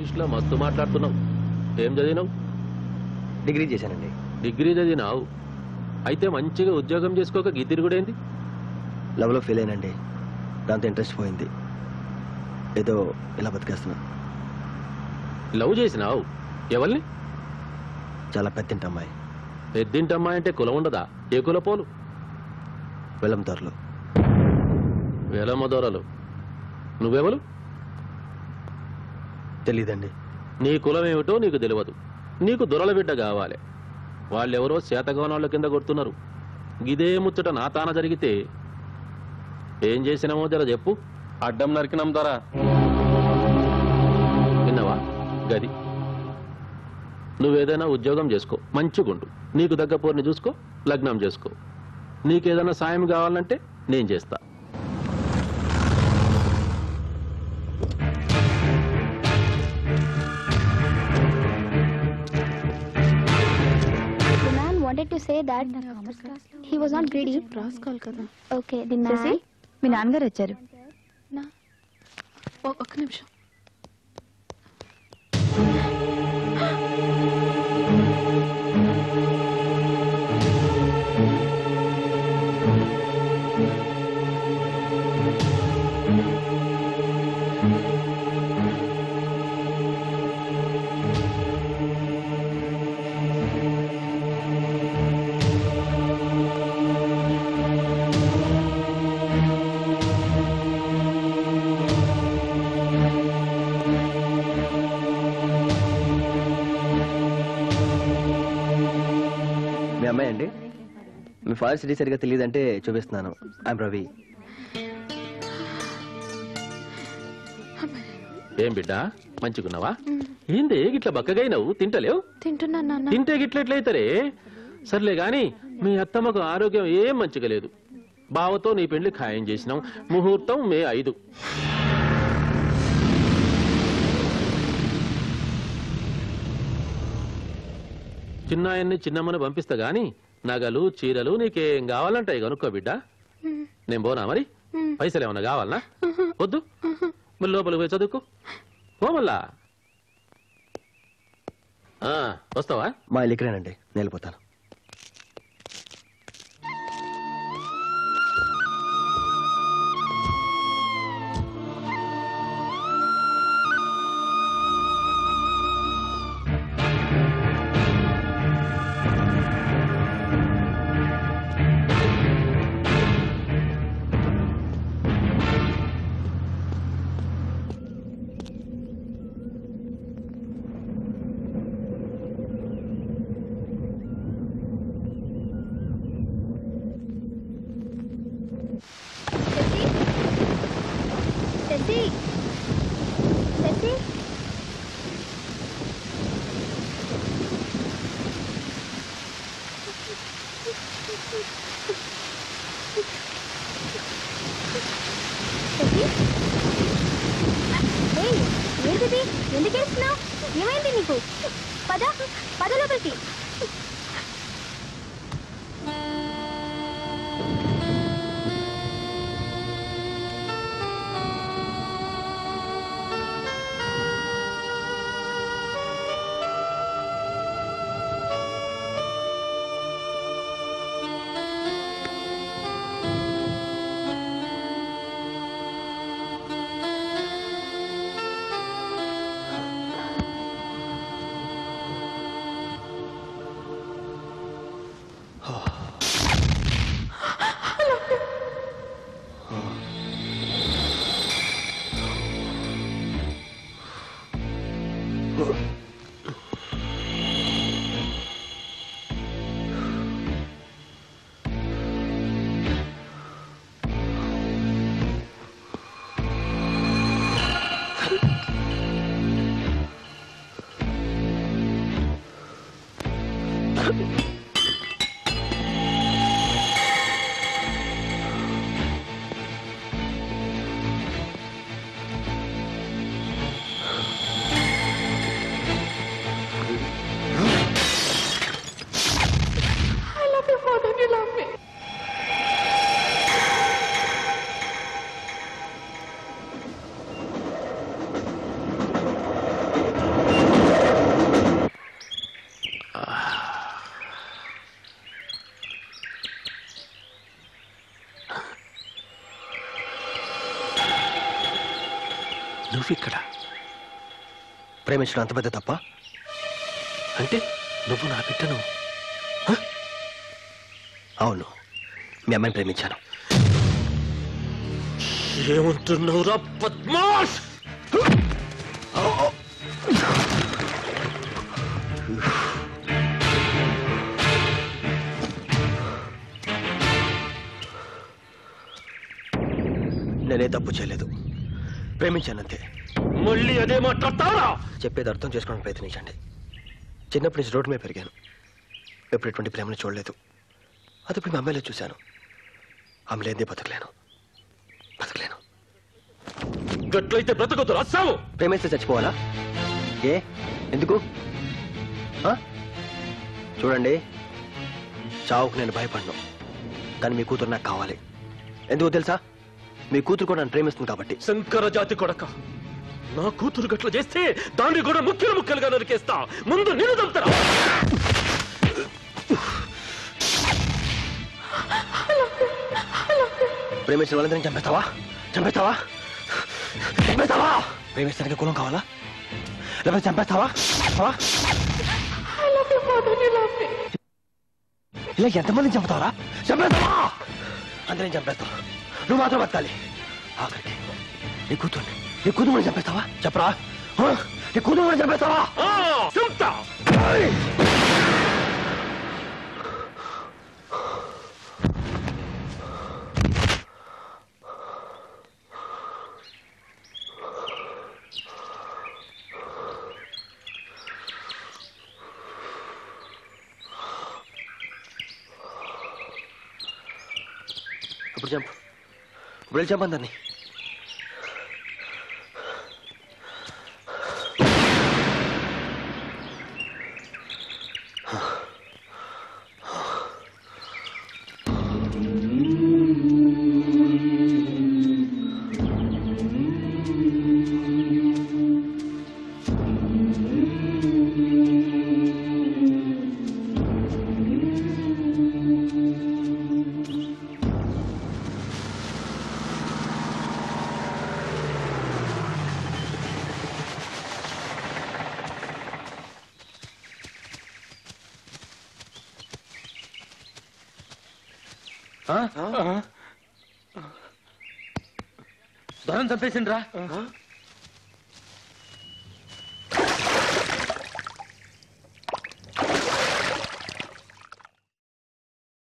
ఇంగ్లీష్లో మస్తు మాట్లాడుతున్నావు ఏం చదివినావు డిగ్రీ చేశానండి డిగ్రీ చదివినావు అయితే మంచిగా ఉద్యోగం చేసుకోక గిద్దిరి కూడా ఏంది లవ్లో ఫెయిల్ అయినండి దాంతో ఇంట్రెస్ట్ పోయింది ఏదో ఇలా బతికేస్తున్నా లవ్ చేసినావు ఎవరిని చాలా పెద్దింటి అమ్మాయి పెద్దింటమ్మా అంటే కులం ఉండదా ఏ కులపోలు వెలందారులు వేలమ్మ దూరాలు నువ్వెవరు తెలీదండి నీ కులం ఏమిటో నీకు తెలియదు నీకు దొరల బిడ్డ కావాలి వాళ్ళెవరో శాతగవనాళ్ళ కింద కొడుతున్నారు గిదే ముచ్చట నా తాన జరిగితే ఏం చేసినామో జర చెప్పు అడ్డం నరికినాం ద్వారా విన్నావా గది నువ్వేదైనా ఉద్యోగం చేసుకో మంచిగుండు నీకు దగ్గ పోరిని చూసుకో లగ్నం చేసుకో నీకేదైనా సాయం కావాలంటే నేను చేస్తా The man wanted to say that he was not greedy. రాసుకోవాలి కదా Okay, the శశి man. మీ నాన్నగారు వచ్చారు ఒ- ఒక్క నిమిషం మీ అమ్మాయి అండి మీ ఫాదర్ సిటీ సరిగా తెలియదంటే చూపిస్తున్నాను ఐఎమ్ రవి ఏం బిడ్డ మంచిగున్నావా ఏంది గిట్ల బక్కగైనవు తింటలేవు తింటున్నాను నాన్న తింటే గిట్లెట్లయితరే సర్లే గాని మీ అత్తమ్మకు ఆరోగ్యం ఏం మంచిగా లేదు బావతో నీ పెళ్లి ఖాయం చేసినాం ముహూర్తం మే ఐదు చిన్నాయన్ని చిన్నమ్మని పంపిస్తా గాని నగలు చీరలు నీకేం కావాలంటాయి కనుక్కో బిడ్డ నేను పోనా మరి పైసలు ఏమన్నా కావాలనా వద్దు మరి లోపలికి పోయి చదువుకో పో మళ్ళా ఆ, వస్తావా మా ఇల్లు ఇక్కడేనండి నేను వెళ్ళిపోతాను Ceci? Ceci? Ceci? ఏయ్, ఏంటిది ఎందుకు ఏడుస్తున్నావు ఏమైంది నీకు పద పద లోపలికి నువ్విక్కడ ప్రేమించడం అంత పెద్ద తప్ప అంటే నువ్వు నా బిడ్డను అవును మీ అమ్మాయిని ప్రేమించాను ఏమంటున్నావురా పద్మాష్ నేనే తప్పు చేయలేదు ప్రేమించానంతే మళ్ళీ అదే మాట్లాడతావా చెప్పేది అర్థం చేసుకోవడానికి ప్రయత్నించండి చిన్నప్పటి నుంచి రోడ్డు మీద పెరిగాను ఎప్పుడు ఎటువంటి ప్రేమను చూడలేదు అది ఇప్పుడు మీ అమ్మాయిలో చూశాను ఆమె లేదే బతకలేను బతకలేను గట్లయితే బ్రతకొద్దు రాస్తావు ప్రేమిస్తే చచ్చిపోవాలా ఏ ఎందుకు ఆ? చూడండి చావుకు నేను భయపడను కానీ మీ కూతురు నాకు కావాలి ఎందుకు తెలుసా మీ కూతురు కూడా నన్ను ప్రేమిస్తుంది కాబట్టి శంకర జాతి కొడక నా కూతురు గట్ల చేస్తే దాన్ని కూడా ముక్కలు ముక్కలుగా నరికేస్తా ముందు నేను చంపుతారా ప్రేమించిన వాళ్ళందరినీ చంపేస్తావా చంపేస్తావా చంపేస్తావా ప్రేమిస్తానికి కులం కావాలా లేకపోతే చంపేస్తావా ఆ? ఇలా ఎంతమందిని చంపుతావరా చంపేస్తావా అందరిని చంపేస్తావా నువ్వు మాత్రం బతకాలి ఆఖరికి నీ కూతుర్ని నీ కూతురు చంపేస్తావా చెప్పరా ఆ? నీ కూతురు చంపేస్తావా ఆ, చంపుతా ఏయ్! ఇప్పుడు చంపు ఇప్పుడు వెళ్ళి చంపండి దాన్ని దొరం చంపేసిండ్రా